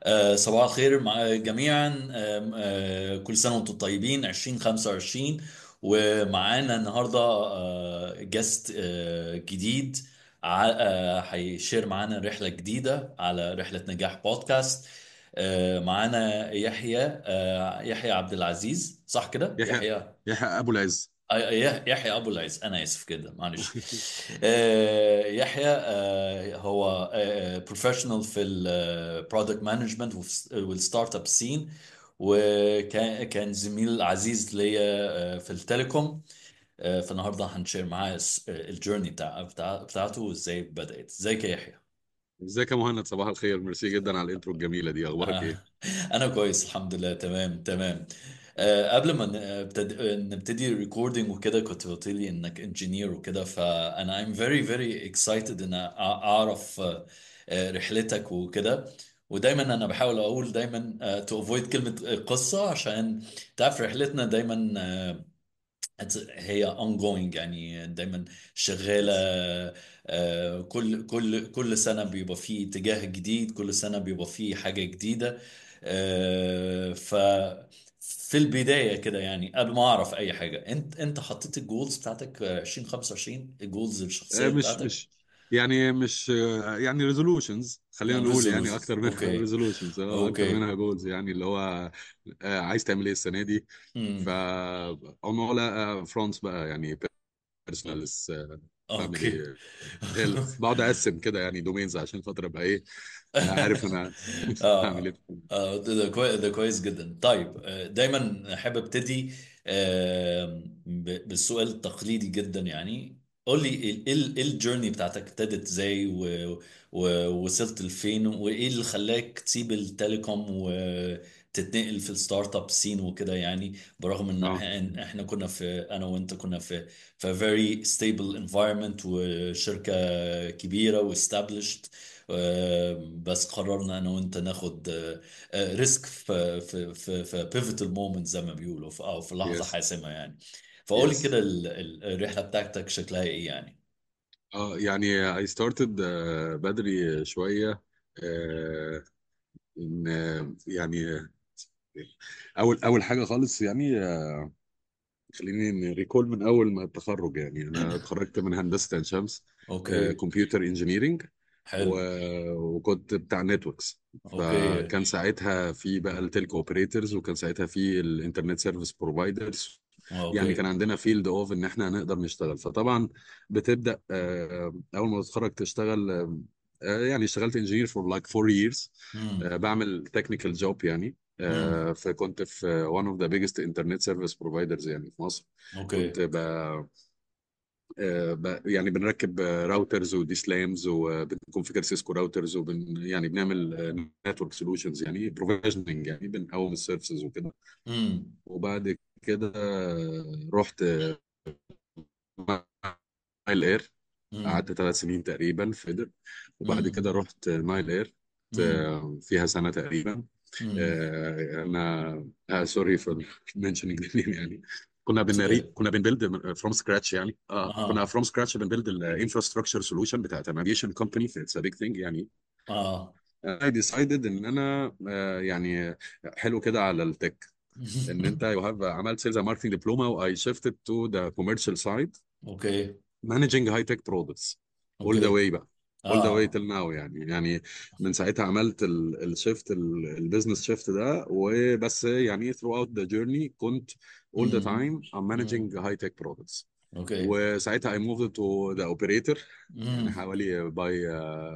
آه، صباح الخير مع جميعا آم، آه، كل سنة وانتم طيبين 2025 ومعانا النهاردة جست جديد ع- آه، هيشير معانا رحلة جديدة على رحلة نجاح بودكاست آه، معانا يحيى آه، يحيى عبد العزيز صح كده؟ يحيى يحيى يحيى ابو العز آه، يح- يحيى ابو العز انا اسف كده معلش آه، يحيى آه، هو بروفيشنال في البرودكت مانجمنت والستارت اب سين وكان كان زميل عزيز ليا آه، في التليكوم آه، فالنهارده هنشير معاه الس- آه، الجيرني بتاع بتاع- بتاعته وازاي بدأت ازيك يا يحيى ازيك يا مهند صباح الخير ميرسي جدا على الانترو الجميله دي اخبارك آه، ايه انا كويس الحمد لله تمام تمام آه، قبل ما ن- ابتد- نبتدي ريكوردينج وكده كنت قلت لي انك انجينير وكده فانا I'm very very excited ان أ- اعرف آه، آه، رحلتك وكده ودايما انا بحاول اقول دايما آه، to avoid كلمة قصة عشان تعرف رحلتنا دايما آه، It's- هي ongoing يعني دايما شغالة يس آه، كل كل كل سنة بيبقى فيه اتجاه جديد كل سنة بيبقى فيه حاجة جديدة آه، ف في البداية كده يعني قبل ما أعرف أي حاجة أنت أنت حطيت الجولز بتاعتك آه، 2025 الجولز آه، الشخصية مش بتاعتك مش يعني مش آه، يعني ريزولوشنز خلينا نقول يعني ريزولوشنز اكتر منها أوكي ريزولوشنز اكتر أوكي منها جولز يعني اللي هو آه، عايز تعمل ايه السنه دي ف امم ولا فرونتس بقى يعني بيرسونالز بعمل أوكي ايه هيلث بقعد اقسم كده يعني دومينز عشان خاطر ابقى ايه آه، عارف انا هعمل اه ايه اه ده ده كويس ده كويس جدا طيب آه، دايما احب ابتدي آه، ب- بالسؤال التقليدي جدا يعني قول لي ايه ايه إيه الجيرني بتاعتك ابتدت ازاي و- ووصلت لفين وايه اللي خلاك تسيب التليكوم وتتنقل في الستارت اب سين وكده يعني برغم ان اه احنا إحنا كنا في انا وانت كنا في في very stable environment وشركة كبيرة و established آه، بس قررنا انا وانت ناخد ريسك في في في في بيفيتال مومنت زي ما بيقولوا في او في لحظه يس حاسمه يعني فقول لي يس كده ال- ال- الرحله بتاعتك شكلها ايه يعني اه يعني I started آه، بدري شوية آه، ان آه، يعني اول اول حاجة خالص يعني آه، خليني ريكول من اول ما التخرج يعني انا اتخرجت من هندسة عين شمس اوكي كمبيوتر انجينيرنج حلو وكنت بتاع نتوركس اوكي فكان ساعتها في بقى التلكو اوبريتورز وكان ساعتها في الانترنت سيرفيس بروفايدرز يعني كان اوكي عندنا فيلد اوف ان احنا نقدر نشتغل فطبعا بتبدا آه، اول ما تتخرج تشتغل آه، يعني اشتغلت انجينير فور لايك فور ييرز امم بعمل تكنيكال جوب يعني امم آه، فكنت في one of the biggest internet service providers يعني في مصر اوكي كنت ب... آه، ب... يعني بنركب راوترز ودي سلامز وبنكونفيجر سيسكو راوترز وبن يعني بنعمل نتورك سولوشنز يعني بروفيشننج يعني بنقوم السيرفيسز وكده امم وبعد كده آه، رحت نايل اير قعدت امم ثلاث سنين تقريبا في فيدر وبعد كده امم رحت نايل اير امم فيها سنة تقريبا امم آه، انا آه سوري فور منشنينج يعني كنا اتس بنري اوكي كنا بنبيلد فروم سكراتش يعني اه كنا اه فروم سكراتش بنبيلد الانفراستراكشر سولوشن بتاعت نافيجيشن كومباني اتس ا بيج ثينج يعني اه I decided ان انا آه يعني حلو كده على التك ان انت you have عملت سيلز اند ماركتنج دبلومه واي شيفتد تو ذا كوميرشال سايد اوكي مانجينج هاي تك برودكتس اول ذا اوكي واي بقى اول ذا واي اه تل ناو يعني يعني من ساعتها عملت الشيفت البيزنس شيفت ده وبس يعني throughout the journey كنت all the امم time I'm managing امم high tech products اوكي وساعتها I moved to the operator يعني امم حوالي باي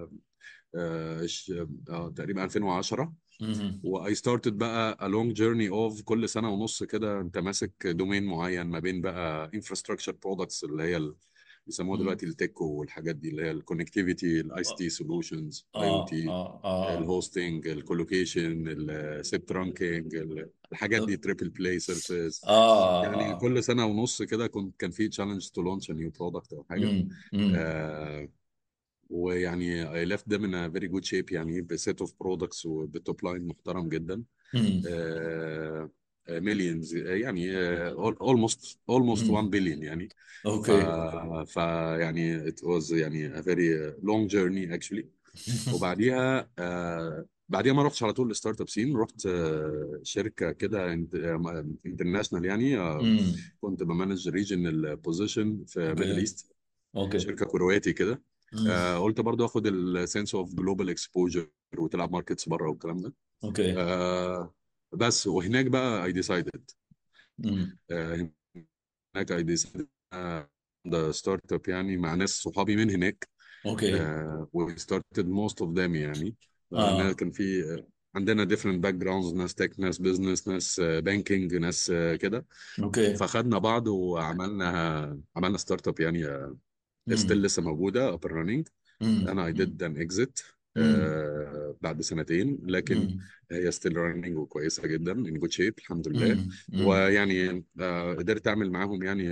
تقريبا 2010 امم و I started بقى a long journey of كل سنة ونص كده انت ماسك دومين معين ما بين بقى infrastructure products اللي هي ال- بيسموها دلوقتي التك والحاجات دي اللي هي الكونكتيفيتي الاي سي اه تي سولوشنز اي او اه تي اه اه الهوستنج الكولوكيشن السيب ترانكينج الحاجات دي تريبل بلاي سيرفيس يعني اه كل سنة ونص كده كنت كان في تشالنج تو لونش ا نيو برودكت او حاجة امم امم آه ويعني I left them in a very good shape يعني بسيت اوف برودكتس وبتوب لاين محترم جدا امم مليونز يعني آه، almost almost 1 امم billion يعني ف اوكي ف يعني it was يعني a very long journey actually وبعديها آه، بعديها ما رحتش على طول الستارت اب سين رحت آه، شركه كده انترناشونال يعني آه، امم كنت بمانج ريجنال بوزيشن في ميدل اوكي ايست اوكي شركه كرواتي كده امم آه، قلت برضو اخد السنس اوف جلوبال اكسبوجر وتلعب ماركتس بره والكلام ده اوكي آه، بس وهناك بقى اي ديسايدد امم هناك اي ديسايدد ده ستارت اب يعني مع ناس صحابي من هناك اوكي و started most of them يعني لان اه كان في آه، عندنا different backgrounds ناس تك ناس بزنس ناس بانكينج ناس آه، كده اوكي فخدنا بعض وعملنا عملنا ستارت اب يعني ستيل امم لسه موجوده up and running امم انا I did an exit امم آه، بعد سنتين لكن هي ستيل راننج وكويسه جدا in good shape الحمد لله امم ويعني آه، قدرت اعمل معاهم يعني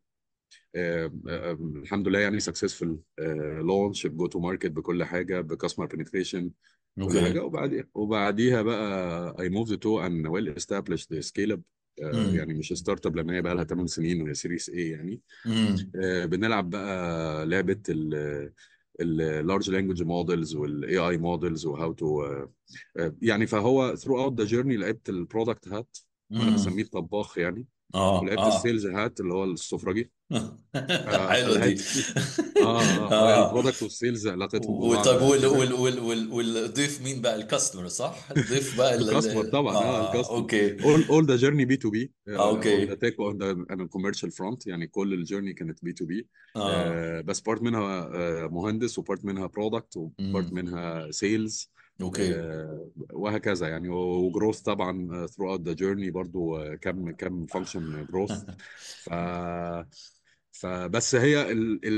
آه، آه، الحمد لله يعني سكسسفul لونش بجو تو ماركت بكل حاجه بكاستمر بنتريشن كل حاجه اوكي وبعديها وبعديها بقى اي موفد تو ان ويل established سكيل اب يعني امم مش ستارت اب لان هي بقى لها 8 سنين وهي سيريس اي يعني امم آه، بنلعب بقى لعبه اللارج لانجوج مودلز والاي اي مودلز وهاو تو يعني فهو ثرو اوت ذا جيرني لعبت البرودكت هات وانا امم بسميه الطباخ يعني اه ولعبت اه السيلز هات اللي هو السفرجي ف- حلوه دي فلعبت اه اه اه البرودكت والسيلز علاقتهم ببعض وطيب وال كده وال وال وال والضيف مين بقى الكاستمر صح الضيف بقى ال ال الكاستمر ال- طبعا اه اه الكاستمر اوكي all all the journey بي تو بي آه اون ذا اوكي تك اون ذا انا كوميرشال فرونت يعني كل الجيرني كانت بي تو بي اه بس بارت منها آه، مهندس وبارت منها برودكت وبارت امم منها سيلز اوكي وهكذا يعني وجروث طبعا ثرو اوت ذا جيرني برضو آه، كم كم فانكشن جروث ف فبس هي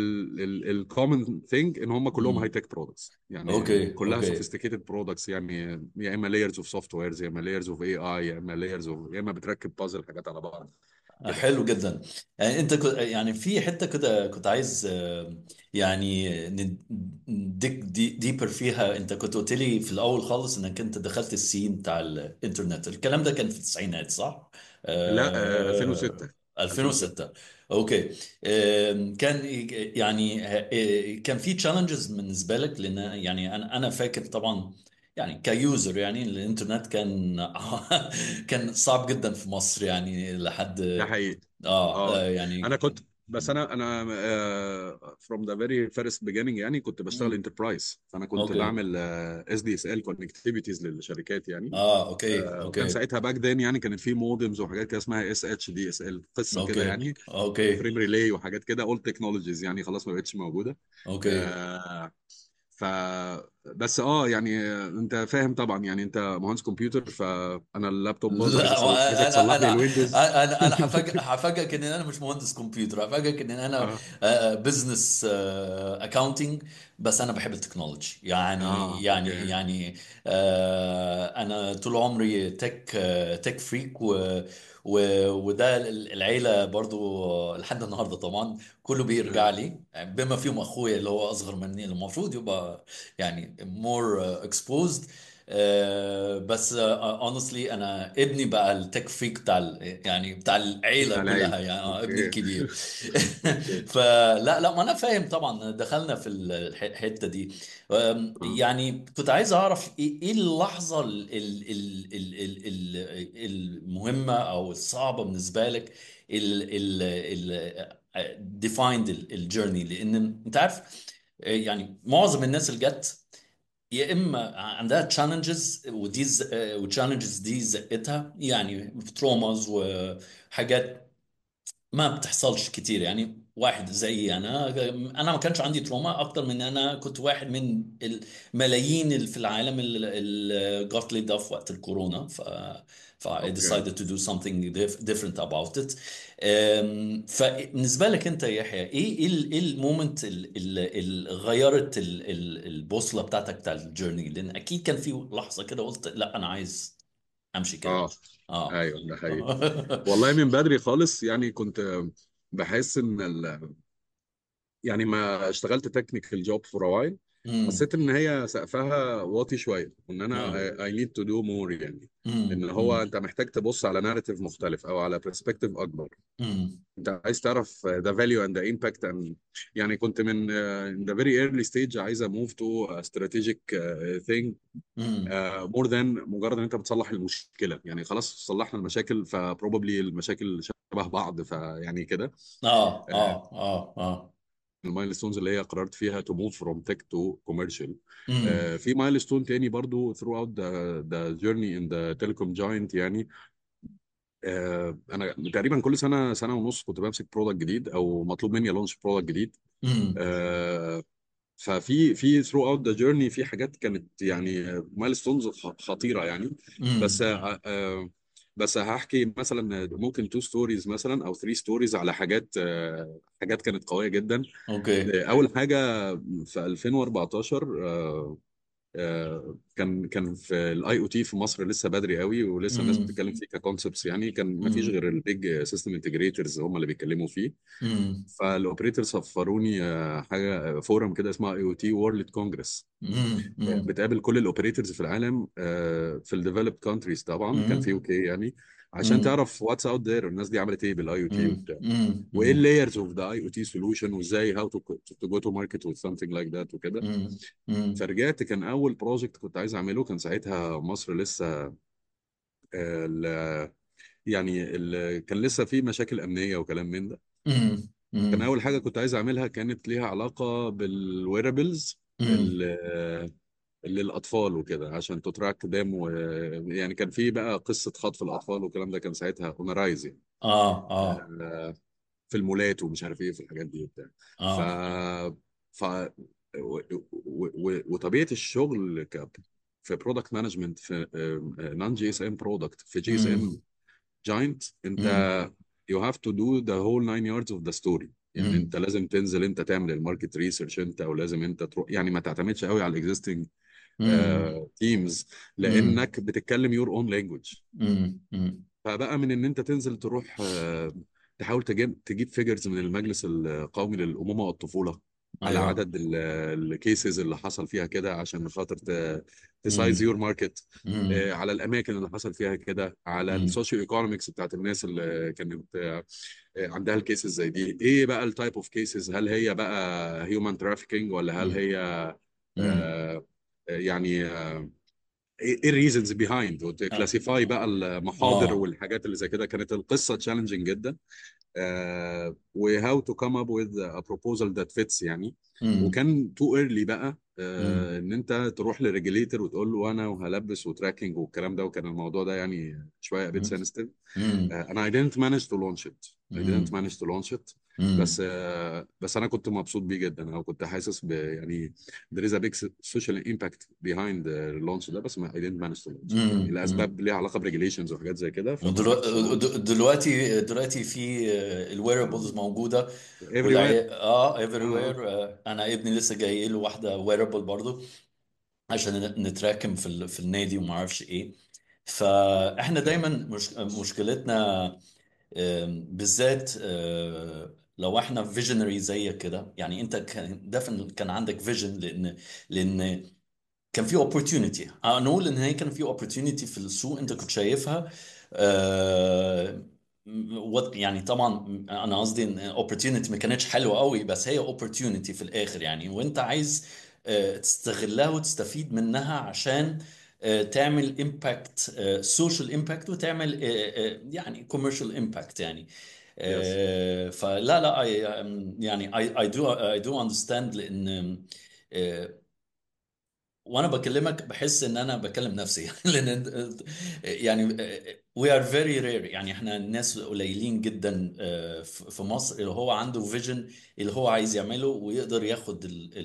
الكومن ثينج ان هم كلهم هاي امم تك برودكتس يعني اوكي كلها اوكي سوفيستيكيتد برودكتس يعني يا اما لايرز اوف سوفت ويرز يا اما لايرز اوف اي اي يا اما لايرز اوف يا اما بتركب بازل حاجات على بعض كده يعني حلو جدا يعني انت كنت يعني في حته كده كنت عايز آه، يعني نديك دي ديبر فيها انت كنت قلت لي في الاول خالص انك انت دخلت السين بتاع الانترنت الكلام ده كان في التسعينات صح؟ لا آه، آه 2006 2006 2006 اوكي آم، كان يعني آه، كان في تشالنجز بالنسبه لك لان يعني انا انا فاكر طبعا يعني كيوزر يعني الانترنت كان كان صعب جدا في مصر يعني لحد ده حقيقي اه اه آه، يعني انا كنت بس انا انا آه from the very first beginning يعني كنت بشتغل مم. انتربرايز فانا كنت اوكي بعمل اس دي اس ال كونكتيفيتيز للشركات يعني اه اوكي آه وكان اوكي ساعتها باك ذن يعني كانت في مودمز وحاجات كده اسمها اس اتش دي اس ال قصه كده اوكي يعني اوكي وفريم ريلي وحاجات كده اول تكنولوجيز يعني خلاص ما بقتش موجوده اوكي آه ف بس اه يعني انت فاهم طبعا يعني انت مهندس كمبيوتر فانا اللابتوب باظ عايز لا أصل... عايزك انا تصلح لي انا الويندوز انا انا هفاجئ هفاجئك ان انا مش مهندس كمبيوتر هفاجئك ان انا اه بزنس اكاونتنج بس انا بحب التكنولوجي يعني اه يعني اوكي يعني آه، انا طول عمري تك تك فريك و و- وده العيله برضو لحد النهارده طبعا كله بيرجع آه. لي بما فيهم اخويا اللي هو اصغر مني اللي المفروض يبقى يعني more exposed آه، بس اونستلي انا ابني بقى التك فريك بتاع ال- يعني بتاع العيله بتاع العيلة كلها يعني آه، ابني اوكي الكبير اوكي فلا لا ما انا فاهم طبعا دخلنا في الح- الحته دي أم، اه يعني كنت عايز اعرف ايه إيه اللحظه ال- ال- ال- ال- ال- ال- المهمه او الصعبه بالنسبه لك ال ال ال defined الجيرني لان انت عارف آه، يعني معظم الناس اللي جت يا اما عندها تشالنجز ودي وتشالنجز دي زقتها يعني تروماز وحاجات ما بتحصلش كتير يعني واحد زي انا انا ما كانش عندي تروما اكتر من انا كنت واحد من الملايين اللي في العالم اللي got laid off وقت الكورونا ف ف I اوكي decided to do something dif- different about it أم، فبالنسبة لك انت يا يحيى ايه ايه ال- ايه المومنت اللي غيرت ال- ال- البوصلة بتاعتك بتاع الجيرني لان اكيد كان في لحظة كده قلت لا انا عايز امشي كده اه اه ايوه ده حقيقي والله من بدري خالص يعني كنت بحس ان ال... يعني ما اشتغلت تكنيكال جوب فور وايل امم حسيت ان هي سقفها واطي شويه وان انا اه I need to do more يعني ان امم هو امم انت محتاج تبص على ناريتيف مختلف او على برسبكتيف اكبر امم انت عايز تعرف the value and the impact and يعني كنت من uh, in the very early stage عايز move to a strategic uh, thing امم uh, more than مجرد ان انت بتصلح المشكله يعني خلاص صلحنا المشاكل فبروبابلي المشاكل شبه بعض فيعني كده اه اه اه اه المايلستونز اللي هي قررت فيها to move from tech to commercial امم آه، في مايلستون تاني برضو throughout the, the journey in the telecom giant يعني آه، انا تقريبا كل سنه سنه ونص كنت بمسك برودكت جديد او مطلوب مني لونش برودكت جديد امم آه، ففي في ثرو اوت ذا جيرني في حاجات كانت يعني مايلستونز خطيره يعني بس امم آه، آه، بس هحكي مثلا ممكن تو ستوريز مثلا او ثري ستوريز على حاجات آه، حاجات كانت قويه جدا اوكي اول حاجه في 2014 آه، آه، كان كان في الاي او تي في مصر لسه بدري قوي ولسه الناس امم بتتكلم فيه ككونسبتس يعني كان ما فيش امم غير البيج سيستم انتجريتورز هم اللي بيتكلموا فيه امم فالاوبريتور سفروني آه، حاجه فورم كده اسمها اي او تي وورلد كونجرس امم بتقابل كل الاوبريتورز في العالم آه، في الديفلوبد كونتريز طبعا كان في امم اوكي يعني عشان امم تعرف واتس اوت ذير الناس دي عملت ايه بالاي او تي امم وبتاع وايه امم اللايرز اوف ذا اي او تي سولوشن وازاي هاو تو جو تو ماركت وذ something لايك ذات وكده امم امم فرجعت كان اول بروجكت كنت عايز اعمله كان ساعتها مصر لسه آه، ال- يعني ال- كان لسه في مشاكل امنيه وكلام من ده امم كان امم اول حاجه كنت عايز اعملها كانت ليها علاقه بالويرابلز للاطفال وكده عشان تتراك دام و... يعني كان في بقى قصه خطف الاطفال والكلام ده كان ساعتها اونرايز يعني اه اه آه، في المولات ومش عارف ايه في الحاجات دي وبتاع ف اه ف و... و... و... وطبيعه الشغل ك... في برودكت مانجمنت في نون جي اس ام برودكت في جي اس ام امم جاينت انت امم you have to do the whole nine yards of the story يعني امم انت لازم تنزل انت تعمل الماركت ريسيرش انت او لازم انت تروح يعني ما تعتمدش قوي على الاكزيستنج امم تيمز امم لانك بتتكلم يور اون لانجوج امم فبقى من ان انت تنزل تروح آه، تحاول تجيب تجيب فيجرز من المجلس القومي للامومه والطفوله على ايوه عدد الكيسز اللي حصل فيها كده عشان خاطر تسايز امم يور ماركت امم على الاماكن اللي حصل فيها كده على امم السوشيو ايكونومكس بتاعت الناس اللي كانت آه، عندها الكيسز زي دي ايه بقى التايب اوف كيسز هل هي بقى هيومن ترافيكينج ولا هل هي امم آه، يعني آه، ايه الريزنز بيهايند وتكلاسيفاي بقى المحاضر اه والحاجات اللي زي كده كانت القصه تشالنجينج جدا وهاو تو كم اب وذ ا بروبوزال ذات فيتس يعني امم وكان تو ايرلي بقى آه، امم ان انت تروح للريجليتور وتقول له انا وهلبس وتراكنج والكلام ده وكان الموضوع ده يعني شويه بيت سنستيف امم انا I didn't manage to launch it I didn't امم manage to launch it بس امم آه، بس انا كنت مبسوط بيه جدا او كنت حاسس ب يعني there is a big social impact behind the launch ده بس ما I didn't manage to launch it يعني امم لاسباب ليها علاقه بريجيليشنز وحاجات زي كده فما عرفتش launch ودلوقتي دلوقتي في الويربلز موجوده everywhere والعيال اه اه ايفري اه وير انا ابني لسه جاي له واحده ويربل برضو عشان نتراكم في ال... في النادي وما اعرفش ايه فاحنا دايما مش... مشكلتنا آم، بالذات آه، لو احنا فيجنري زيك كده يعني انت كان دفن كان عندك فيجن لان لان كان في opportunity نقول ان هي كان في opportunity في السوق انت كنت يس شايفها آه، و- يعني طبعا انا قصدي ان opportunity ما كانتش حلوه قوي بس هي opportunity في الاخر يعني وانت عايز آه، تستغلها وتستفيد منها عشان آه، تعمل impact سوشيال امباكت وتعمل آه، آه، يعني commercial impact يعني يس آه، فلا لا I, يعني I, I do I do understand لان آه، وانا بكلمك بحس ان انا بكلم نفسي لان يعني we are very rare يعني احنا ناس قليلين جدا آه، في في مصر اللي هو عنده فيجن اللي هو عايز يعمله ويقدر ياخد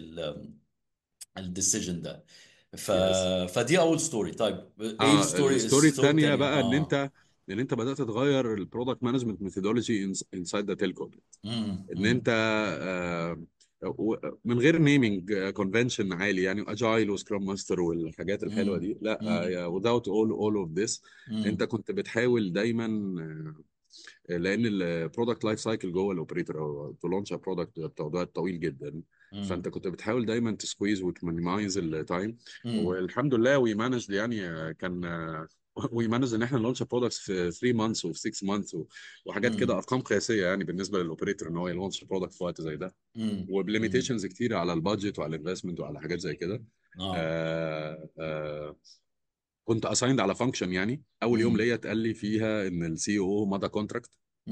الديسيجن ده ف يس فدي اول ستوري طيب ايه اه الستوري الستوري الستوري الثانيه التانية بقى ان اه انت ان انت بدات تغير البرودكت مانجمنت ميثودولوجي انسايد ذا تيلكو امم ان امم انت آه، و- من غير نيمينج كونفنشن عالي يعني اجايل وسكرام ماستر والحاجات الحلوه امم دي لا امم آه، without all all of this انت امم كنت بتحاول دايما لان البرودكت لايف سايكل جوه الاوبريتور او تو لونش ا برودكت بتاع وقت طويل جدا فانت امم كنت بتحاول دايما تسكويز وتمينيمايز التايم امم والحمد لله وي مانجد يعني آه، كان وي مانجد ان احنا نلونش برودكتس في 3 مانثس وفي 6 مانثس وحاجات كده امم ارقام قياسيه يعني بالنسبه للاوبريتور ان هو يلونش برودكت في وقت زي ده امم وبليميتيشنز كتير على البادجت وعلى الانفستمنت وعلى حاجات زي كده اه آه آه كنت اسايند على فانكشن يعني اول يوم امم ليا اتقال لي فيها ان السي او مضى كونتراكت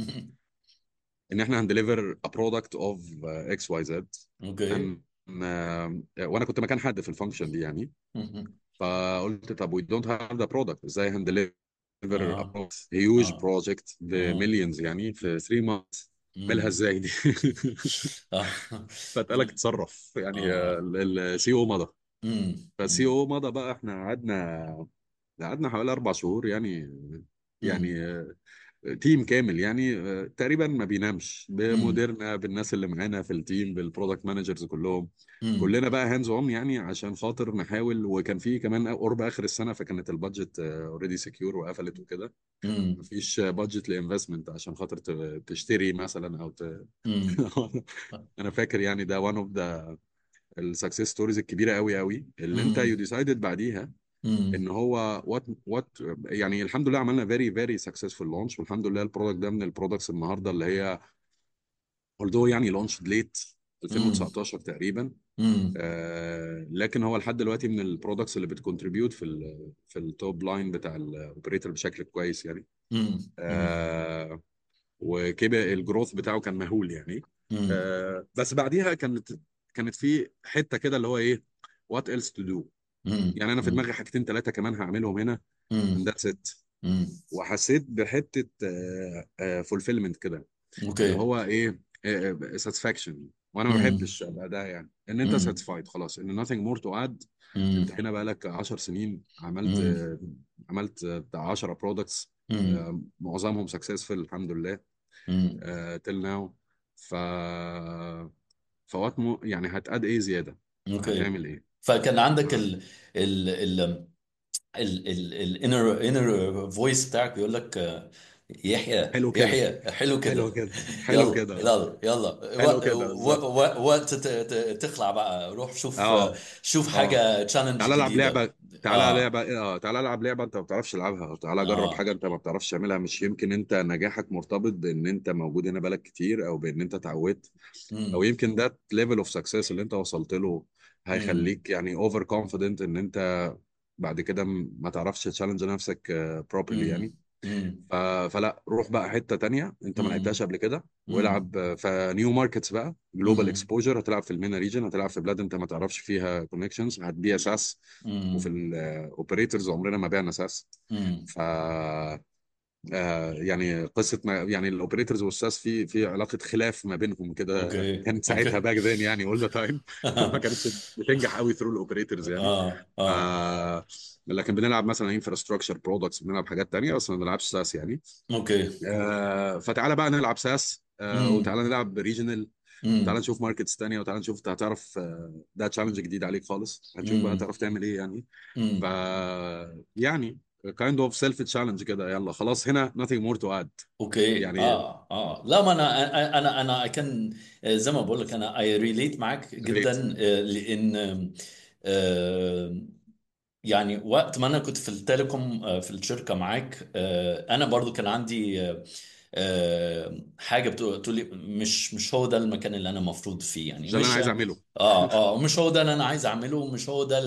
ان احنا هندليفر ا برودكت اوف اكس واي زد اوكي وانا كنت مكان حد في الفانكشن دي يعني مهم. فقلت طب وي دونت هاف ذا برودكت ازاي هندليفر ا اه هيوج اه بروجكت اه بمليونز يعني في 3 مانثs اعملها امم ازاي دي اه فاتقالك اتصرف يعني اه السي او مضى امم فالسي امم او مضى بقى احنا قعدنا قعدنا حوالي اربع شهور يعني يعني امم تيم كامل يعني آه، تقريبا ما بينامش امم بمديرنا بالناس اللي معانا في التيم بالبرودكت مانجرز كلهم امم كلنا بقى هاندز اون يعني عشان خاطر نحاول وكان في كمان قرب اخر السنه فكانت البادجت اوريدي سكيور وقفلت وكده امم مفيش بادجت لانفستمنت عشان خاطر ت- تشتري مثلا او ت... امم انا فاكر يعني ده وان اوف ذا السكسس ستوريز الكبيره قوي قوي اللي انت يو ديسايدد بعديها ان امم هو وات وات يعني الحمد لله عملنا فيري فيري سكسسفول لونش والحمد لله البرودكت ده من البرودكتس النهارده اللي هي although يعني لونش ليت امم 2019 تقريبا امم آه لكن هو لحد دلوقتي من البرودكتس اللي بتكونتريبيوت في ال في التوب لاين بتاع الاوبريتور بشكل كويس يعني امم آه وكده الجروث بتاعه كان مهول يعني آه بس بعديها كانت كانت في حته كده اللي هو ايه وات ايلس تو دو يعني انا في امم دماغي حاجتين ثلاثه كمان هعملهم هنا and امم that's it امم وحسيت بحته فولفيلمنت كده اللي اوكي هو ايه ساتسفاكشن وانا ما امم بحبش ابقى ده يعني ان انت امم ساتسفايد خلاص ان nothing more to add انت امم هنا بقالك 10 سنين عملت امم آه، عملت آه، بتاع 10 برودكتس امم معظمهم سكسسفul الحمد لله امم تل ناو ف فوات مو يعني هتقاد ايه زياده اوكي هتعمل ايه فكان عندك آه. ال ال ال الانر انر فويس بتاعك بيقول لك آه، يحيى حلو كده يحيى حلو حلو كده كده حلو يلا كده يلا يلا حلو وق- كده وق- بالظبط وق- وقت ت- ت- تخلع بقى روح شوف آه، اه شوف اه حاجة تشالنج تعالى العب جديدة لعبه تعالى اه لعبه اه تعالى العب لعبه انت ما بتعرفش تلعبها تعالى جرب اه حاجه انت ما بتعرفش تعملها مش يمكن انت نجاحك مرتبط بان انت موجود هنا بقالك كتير او بان انت اتعودت او امم يمكن ده ليفل اوف سكسس اللي انت وصلت له امم هيخليك يعني اوفر كونفيدنت ان انت بعد كده م- ما تعرفش تشالنج نفسك بروبرلي يعني امم امم ف... فلا روح بقى حته تانية انت ما لعبتهاش امم قبل كده امم والعب آه، في نيو ماركتس بقى جلوبال امم اكسبوجر هتلعب في المينا ريجن هتلعب في بلاد انت ما تعرفش فيها كونكشنز هتبيع ساس وفي امم الاوبريتورز عمرنا ما بعنا ساس امم ف آه، يعني قصه ما يعني الاوبريتورز والساس في في علاقه خلاف ما بينهم كده اوكي كانت ساعتها اوكي باك ذن يعني اول ذا تايم ما كانتش بتنجح قوي ثرو الاوبريتورز يعني اه اه آه لكن بنلعب مثلا انفراستراكشر برودكتس بنلعب حاجات تانية بس ما بنلعبش ساس يعني اوكي آه فتعالى بقى نلعب ساس آه وتعالى امم نلعب ريجنال وتعالى امم نشوف ماركتس تانية وتعالى نشوف انت هتعرف آه ده تشالنج جديد عليك خالص هنشوف بقى امم هتعرف تعمل ايه يعني ف امم يعني kind of self challenge كده يلا خلاص هنا nothing more to add اوكي يعني اه اه لا ما انا انا انا كان زي ما بقول لك انا اي ريليت معاك great جدا آه، لان آه، يعني وقت ما انا كنت في التليكوم آه، في الشركه معاك آه، انا برضو كان عندي آه، آه، حاجه بتقول بتقول لي مش مش هو ده المكان اللي انا المفروض فيه يعني مش ده اللي انا مش عايز اه اعمله اه مش هو ده اللي انا عايز اعمله ومش هو ده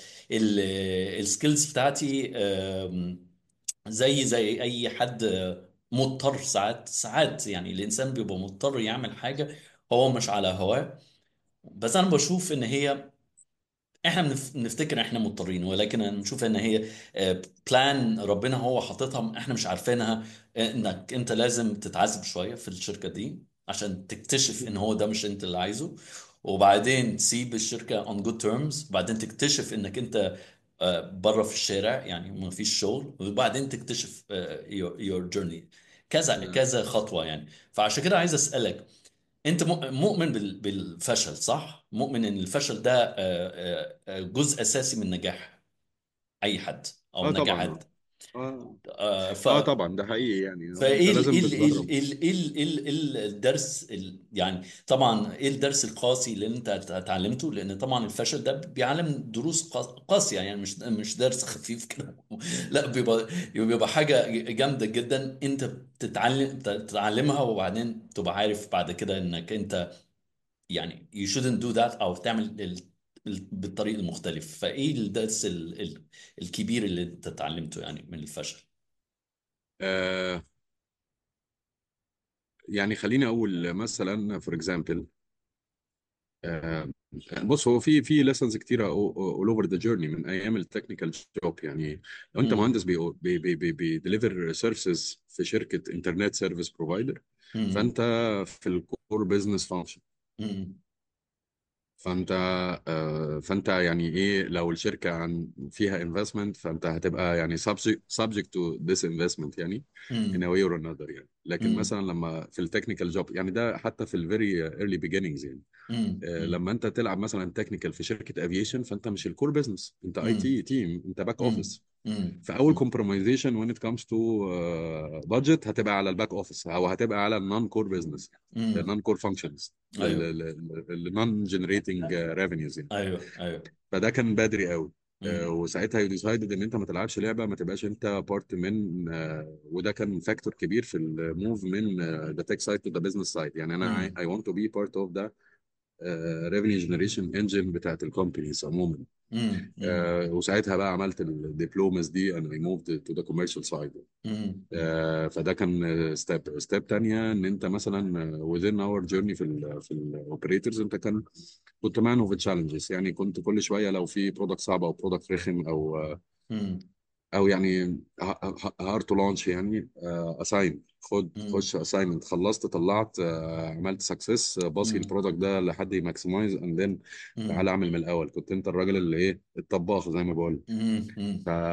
السكيلز بتاعتي آم، زي زي اي حد مضطر ساعات ساعات يعني الانسان بيبقى مضطر يعمل حاجه هو مش على هواه بس انا بشوف ان هي احنا بنف- بنفتكر احنا مضطرين ولكن انا بنشوف ان هي بلان ربنا هو حاططها احنا مش عارفينها آه، انك انت لازم تتعذب شويه في الشركه دي عشان تكتشف ان هو ده مش انت اللي عايزه وبعدين تسيب الشركه on good terms وبعدين تكتشف انك انت بره في الشارع يعني ما فيش شغل وبعدين تكتشف آه، your your journey كذا كذا خطوه يعني فعشان كده عايز اسالك انت مؤ- مؤمن بال- بالفشل صح؟ مؤمن ان الفشل ده آه، آه، آه، جزء اساسي من نجاح اي حد او اه نجاح طبعا حد اه آه، ف اه طبعا ده حقيقي يعني هو انت فايه ال لازم ايه ال ايه ال تتدرب ايه ال ايه ال ايه ال إيه الدرس ال يعني طبعا ايه الدرس القاسي اللي انت اتعلمته لان طبعا الفشل ده بيعلم دروس قا- قاسيه يعني مش مش درس خفيف كده لا بيبقى بيبقى حاجه جامده جدا انت بتتعلم تتعلمها وبعدين تبقى عارف بعد كده انك انت يعني you shouldn't do that او تعمل ال- ال- بالطريق المختلف فايه الدرس ال ال الكبير اللي انت اتعلمته يعني من الفشل آه يعني خليني اقول مثلا فور اكزامبل آه بص هو في في ليسنز كتيره اول اوفر ذا جيرني من ايام التكنيكال جوب يعني لو انت امم مهندس بي بي بي بي بيديليفر سيرفيسز في شركه انترنت سيرفيس بروفايدر امم فانت في الكور بزنس فانكشن امم فانت آه، فانت يعني ايه لو الشركه عن فيها انفستمنت فانت هتبقى يعني subject subject to this investment يعني in a امم way or another يعني لكن مثلا لما في التكنيكال جوب يعني ده حتى في الفيري early beginnings يعني آه، امم لما انت تلعب مثلا تكنيكال في شركه افيشن فانت مش الكور بزنس انت اي امم تي تيم انت باك امم اوفيس امم فاول كومبرومايزيشن when it comes to بادجت هتبقى على الباك اوفيس او هتبقى على النون كور بزنس امم النون كور فانكشنز ايوه النون جنريتنج ريفينيوز يعني ايوه ايوه فده كان بدري قوي آه، امم وساعتها يو ديسايدد ان انت ما تلعبش لعبه ما تبقاش انت بارت من آه، وده كان فاكتور كبير في الموف من ذا تك سايد تو ذا بزنس سايد يعني انا امم اي ونت تو بي بارت اوف ذا ريفينيو جنريشن انجن بتاعت الكومبانيز عموما امم آه، وساعتها بقى عملت الدبلومز دي انا اي موفد تو ذا كوميرشال سايد امم فده كان ستيب ستيب تانية ان انت مثلا within our journey في ال في الاوبريتورز انت كان كنت مان اوف تشالنجز يعني كنت كل شويه لو في برودكت صعب او برودكت رخم او امم او يعني هارد تو لانش يعني اساين خد امم خش اساينمنت خلصت طلعت آه، عملت سكسس باصي امم البرودكت ده لحد يماكسمايز اند ذن تعالى امم اعمل من الاول كنت انت الراجل اللي ايه الطباخ زي ما بقول ف امم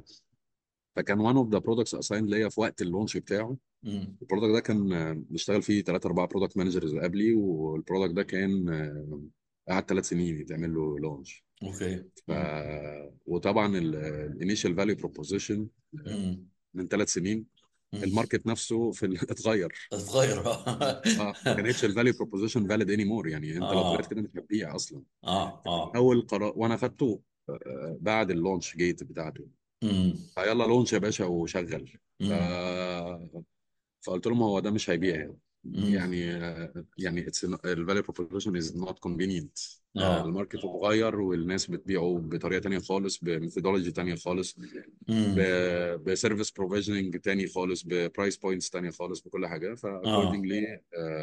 فكان one of the products assigned ليا في وقت اللونش بتاعه امم البرودكت ده كان آه، بيشتغل فيه ثلاثة أربعة برودكت مانجرز قبلي والبرودكت ده كان آه، قعد ثلاث سنين يتعمل له لونش اوكي ف وطبعا الانيشال فاليو بروبوزيشن امم من ثلاث سنين الماركت نفسه في ال- اتغير اتغير اه ما كانتش الفاليو بروبوزيشن فاليد اني مور يعني انت لو طلعت اه كده مش هتبيع اصلا اه فكان اه اول قرار وانا خدته آه، بعد اللونش جيت بتاعته امم فيلا لونش يا باشا وشغل ف امم فقلت لهم هو ده مش هيبيع يعني امم يعني آه، يعني الفاليو بروبوزيشن از نوت كونفينينت اه الماركت اتغير والناس بتبيعه بطريقه تانيه خالص بميثودولوجي تانيه خالص امم بسيرفيس بروفيجننج تاني خالص ببرايس بوينتس تانيه خالص بكل حاجه اه فاكوردنجلي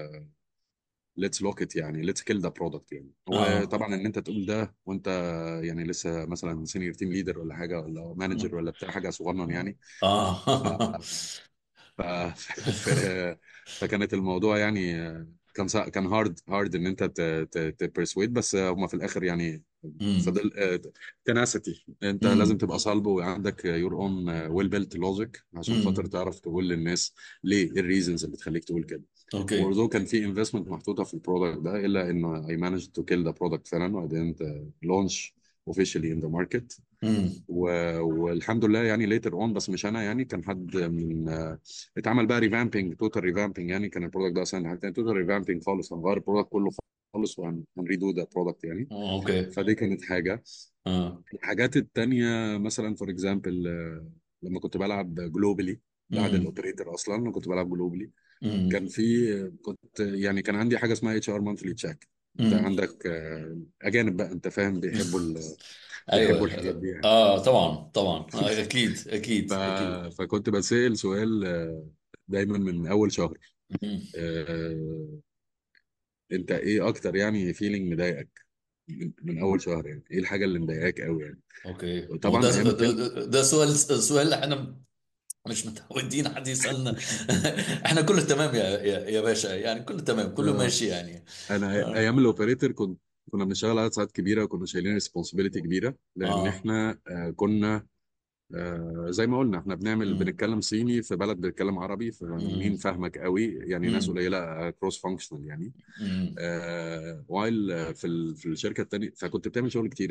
ليتس لوك ات يعني ليتس كيل ذا برودكت يعني هو اه طبعا ان انت تقول ده وانت يعني لسه مثلا سينيور تيم ليدر ولا حاجه ولا مانجر ولا بتاع حاجه صغنن يعني اه ف... ف... فكانت الموضوع يعني كان صع- كان هارد هارد ان انت تبرسويد بس هم في الاخر يعني امم فضل تناسيتي انت لازم امم تبقى صلب وعندك يور اون ويل بيلت لوجيك عشان خاطر امم تعرف تقول للناس ليه ايه الريزونز اللي بتخليك تقول كده اوكي وبرضه كان في انفستمنت محطوطه في البرودكت ده الا ان I managed to kill the product فعلا وبعدين launch officially in the market امم و... والحمد لله يعني ليتر اون بس مش انا يعني كان حد من آه، اتعمل بقى ريفامبنج توتال ريفامبنج يعني كان البرودكت ده اصلا حاجه توتال ريفامبنج خالص هنغير البرودكت كله خالص وهنريدو ده البرودكت يعني اوكي فدي كانت حاجه اه الحاجات التانيه مثلا فور اكزامبل لما كنت بلعب جلوبالي بعد امم الاوبريتور اصلا كنت بلعب جلوبالي كان امم في كنت يعني كان عندي حاجه اسمها اتش ار مانثلي تشيك انت امم عندك آه، اجانب بقى انت فاهم بيحبوا ال... ايوه بيحبوا الحاجات دي يعني اه طبعا طبعا آه، اكيد ف... اكيد اكيد فكنت بتسأل سؤال آه، دايما من اول شهر مم. آه، انت ايه اكتر يعني فيلينج مضايقك من, من اول شهر يعني ايه الحاجه اللي مضايقاك قوي يعني اوكي وده طبعا ايام ده, الترم ده ده سؤال سؤال اللي احنا مش متعودين حد يسألنا احنا كله تمام يا يا يا باشا يعني كله تمام كله آه، ماشي يعني انا اه ايام الاوبريتور كنت كنا بنشتغل عدد ساعات كبيره وكنا شايلين ريسبونسبيلتي كبيره لان اه احنا آه، كنا آه، زي ما قلنا احنا بنعمل مم. بنتكلم صيني في بلد بنتكلم عربي مم. فمين فاهمك قوي يعني ناس مم. قليله كروس فانكشنال يعني مم. آه وايل في ال- في الشركه التانيه فكنت بتعمل شغل كتير قوي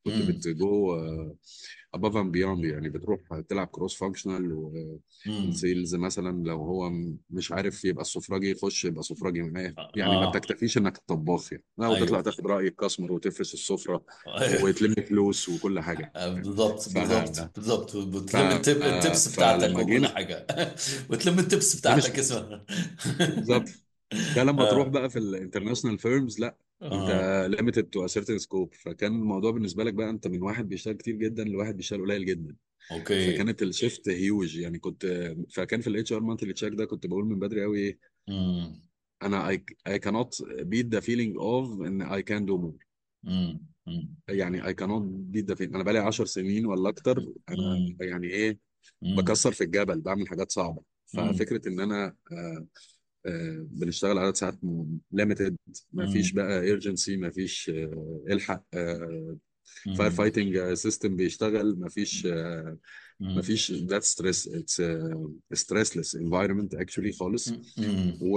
كنت امم بتجو اباف اند بيوند يعني بتروح تلعب كروس فانكشنال امم والسيلز مثلا لو هو م- مش عارف يبقى السفراجي يخش يبقى سفراجي معاه يعني ما اه بتكتفيش انك الطباخ يعني لا وتطلع ايوه تاخد راي الكاستمر وتفرش السفره ايوه وتلم فلوس وكل حاجه بالضبط ف بالضبط بالضبط ف وتلم التب... التبس بتاعتك فلما وكل جينا حاجه وتلم التبس ده مش بتاعتك اسمها بالظبط ده لما تروح اه بقى في الانترناشونال فيرمز لا انت اه limited to a certain scope فكان الموضوع بالنسبه لك بقى انت من واحد بيشتغل كتير جدا لواحد بيشتغل قليل جدا اوكي فكانت الشيفت هيوج يعني كنت فكان في الاتش ار مانثلي تشيك ده كنت بقول من بدري قوي ايه امم انا I, I cannot beat the feeling of ان I can do more امم يعني I cannot beat the feeling انا بقالي 10 سنين ولا اكتر انا امم يعني ايه امم بكسر في الجبل بعمل حاجات صعبه امم ففكره ان انا آه، آه، بنشتغل عدد ساعات ليميتد ما فيش امم بقى ايرجنسي ما فيش آه، الحق فاير امم فايتنج سيستم بيشتغل ما فيش آه، ما امم فيش ذات ستريس اتس ستريسلess انفايرمنت اكشولي خالص امم و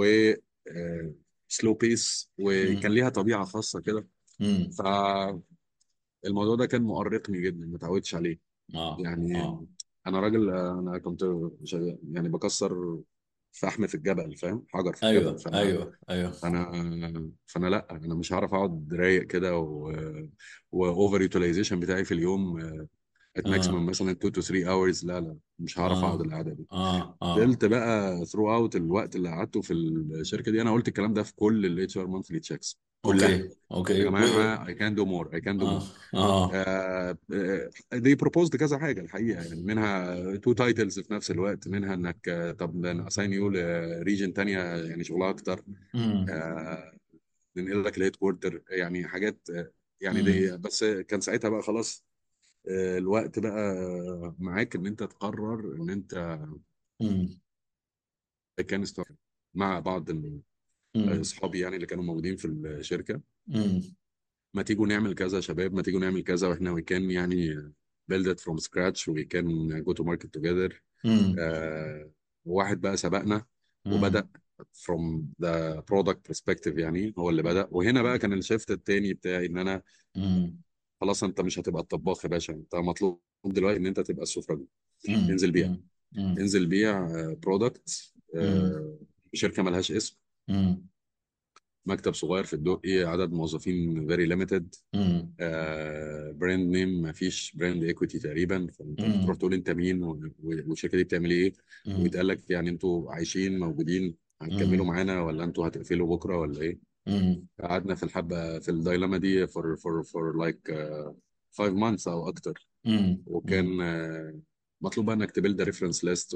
سلو بيس وكان ليها طبيعه خاصه كده امم فالموضوع ده كان مؤرقني جدا ما اتعودتش عليه اه يعني اه انا راجل آه، انا كنت شغال- يعني بكسر فحم في الجبل فاهم حجر في الجبل ايوه فانا ايوه ايوه انا فانا لا انا مش هعرف اقعد رايق كده و واوفر يوتيلايزيشن بتاعي في اليوم ات اه ماكسيمم مثلا 2 تو 3 اورز لا لا مش هعرف اقعد اه القعده دي اه اه فضلت بقى ثرو اوت الوقت اللي قعدته في الشركه دي انا قلت الكلام ده في كل الاتش ار مانثلي تشيكس كلها اوكي اوكي يا و جماعه I can do more I can do اه more اه آه آه، they proposed كذا حاجه الحقيقه يعني منها تو تايتلز في نفس الوقت منها انك آه، طب اساين يو لريجن تانية يعني شغلها اكتر امم آه ننقل لك الهيد كوارتر يعني حاجات آه، يعني امم دي بس كان ساعتها بقى خلاص آه، الوقت بقى معاك ان انت تقرر ان انت امم كان ستارت مع بعض ال- امم اصحابي يعني اللي كانوا موجودين في الشركه امم ما تيجوا نعمل كذا يا شباب ما تيجوا نعمل كذا واحنا وي كان يعني build it from scratch we can go to market together امم آه واحد بقى سبقنا وبدأ امم from the product perspective يعني هو اللي بدأ وهنا بقى كان الشيفت التاني بتاعي ان انا امم خلاص انت مش هتبقى الطباخ يا باشا انت مطلوب دلوقتي ان انت تبقى السفرجي امم انزل بيع امم انزل بيع برودكت امم شركه ملهاش اسم امم مكتب صغير في الدقي عدد موظفين فيري ليميتد امم براند نيم ما فيش براند ايكويتي تقريبا فانت بتروح امم تقول انت مين و- و- والشركه دي بتعمل ايه امم ويتقال لك يعني انتوا عايشين موجودين هتكملوا امم معانا ولا انتوا هتقفلوا بكره ولا ايه امم قعدنا في الحبه في الدايلاما دي فور فور فور لايك 5 مانثس او اكتر امم وكان آه، مطلوب بقى انك تبيلد ريفرنس ليست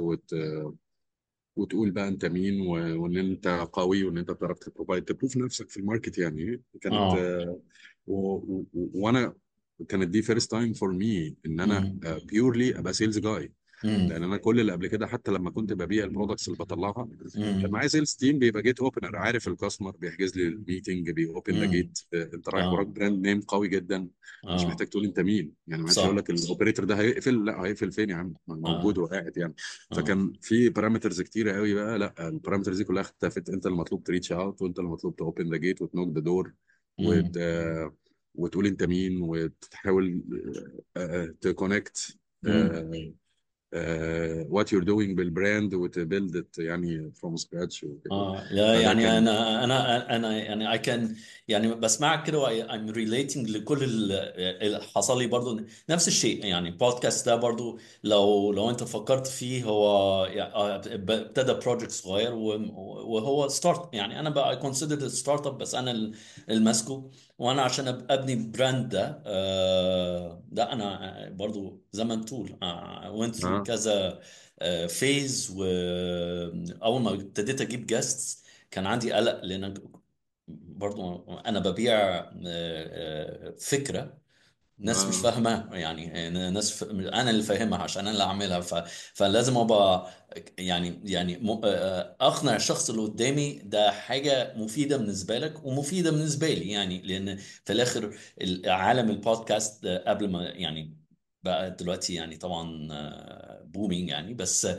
وتقول بقى انت مين و- وان انت قوي وان انت بتعرف تبروفايد تبروف نفسك في الماركت يعني كانت اه آه، و- و- و- وانا كانت دي فيرست تايم فور مي ان انا امم بيورلي ابقى سيلز جاي لان امم انا كل اللي قبل كده حتى لما كنت ببيع البرودكتس اللي بطلعها كان امم معايا سيلز تيم بيبقى جيت اوبنر عارف الكاستمر بيحجز لي الميتنج بيوبن ذا امم جيت انت رايح وراك اه براند نيم قوي جدا مش اه محتاج تقول انت مين يعني ما حدش هيقول صح لك الاوبريتور ده هيقفل لا هيقفل فين يا عم ما موجود اه وقاعد يعني اه فكان في بارامترز كتيره قوي بقى لا البارامترز دي كلها اختفت انت اللي مطلوب تريتش اوت وانت اللي مطلوب توبن ذا جيت وتنوك ذا دور وت... امم آه، وتقول انت مين وتحاول تكونكت امم وات يور دوينج بالبراند وتبيلد ات يعني فروم سكراتش وكده اه لا فده يعني كان انا انا انا يعني I can يعني بسمعك كده و I'm relating لكل ال- اللي حصل لي برضو نفس الشيء يعني البودكاست ده برضو لو لو انت فكرت فيه هو يعني آه، ابتدى بروجكت صغير و- وهو ستارت يعني انا بقى I consider it ستارت اب بس انا ال- اللي ماسكه وانا عشان أب- ابني براند ده آه، ده انا برضو زي ما تقول آه، went through اه كذا فيز واول ما ابتديت اجيب جاستس كان عندي قلق لان برضو انا ببيع آه، آه، فكره ناس مش اه فاهمة يعني ناس ف... انا اللي فاهمها عشان انا اللي اعملها ف... فلازم ابقى يعني يعني م... آه، اقنع الشخص اللي قدامي ده حاجة مفيدة بالنسبة لك ومفيدة بالنسبة لي يعني لان في الاخر عالم البودكاست قبل ما يعني بقى دلوقتي يعني طبعا بومينج يعني بس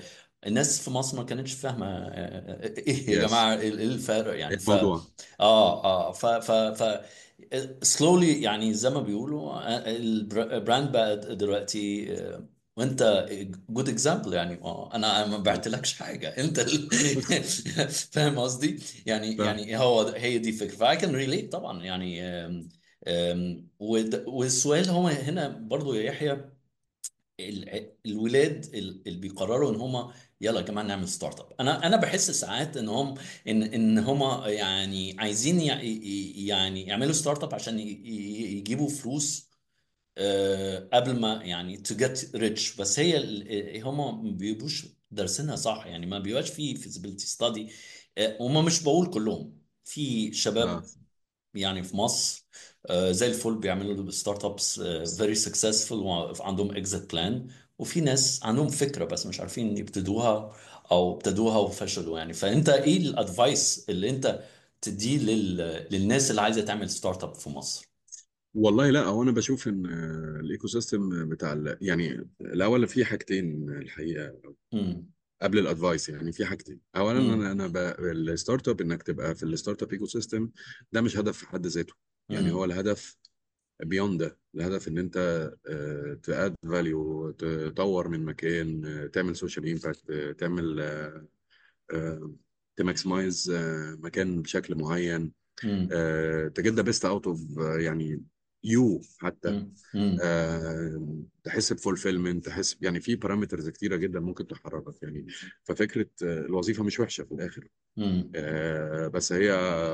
الناس في مصر ما كانتش فاهمه آه، ايه يا يس جماعه ايه إيه الفرق ايه يعني ف الموضوع اه اه ف ف ف سلولي يعني زي ما بيقولوا آه، البراند بقى دلوقتي آه، وانت جود اكزامبل يعني اه انا ما بعتلكش حاجه انت ال... فاهم قصدي يعني فاهم يعني هو هي دي فكره فاي كان ريليت طبعا يعني آم، آم، وده- والسؤال هو هنا برضو يا يحيى ال- الولاد ال- اللي بيقرروا ان هم يلا يا جماعه نعمل ستارت اب انا انا بحس ساعات ان هم ان ان هم يعني عايزين يع- ي- يعني يعملوا ستارت اب عشان ي- ي- يجيبوا فلوس آه، قبل ما يعني to get rich بس هي ال- هم ما بيبقوش دارسينها صح يعني ما بيبقاش في feasibility study آه، وما مش بقول كلهم في اه شباب يعني في مصر آه، زي الفل بيعملوا ستارت ابس فيري سكسسفول وعندهم اكزيت بلان وفي ناس عندهم فكره بس مش عارفين يبتدوها او ابتدوها وفشلوا يعني فانت ايه الادفايس اللي انت تديه لل... للناس اللي عايزه تعمل ستارت اب في مصر والله لا هو انا بشوف ان آه، الايكو سيستم بتاع ال- يعني الاول في حاجتين الحقيقه امم قبل الادفايس يعني في حاجتين اولا انا امم انا ب... الستارت اب انك تبقى في الستارت اب ايكو سيستم ده مش هدف في حد ذاته يعني هو امم الهدف بيوند ده الهدف ان انت تاد فاليو تطور من مكان آه، تعمل سوشيال امباكت تعمل تماكسمايز مكان بشكل معين امم تجد ذا بيست اوت اوف يعني يو حتى امم آه، تحس بفولفيلمنت تحس يعني في بارامترز كتيره جدا ممكن تحركك يعني ففكره آه، الوظيفه مش وحشه في الاخر امم آه، بس هي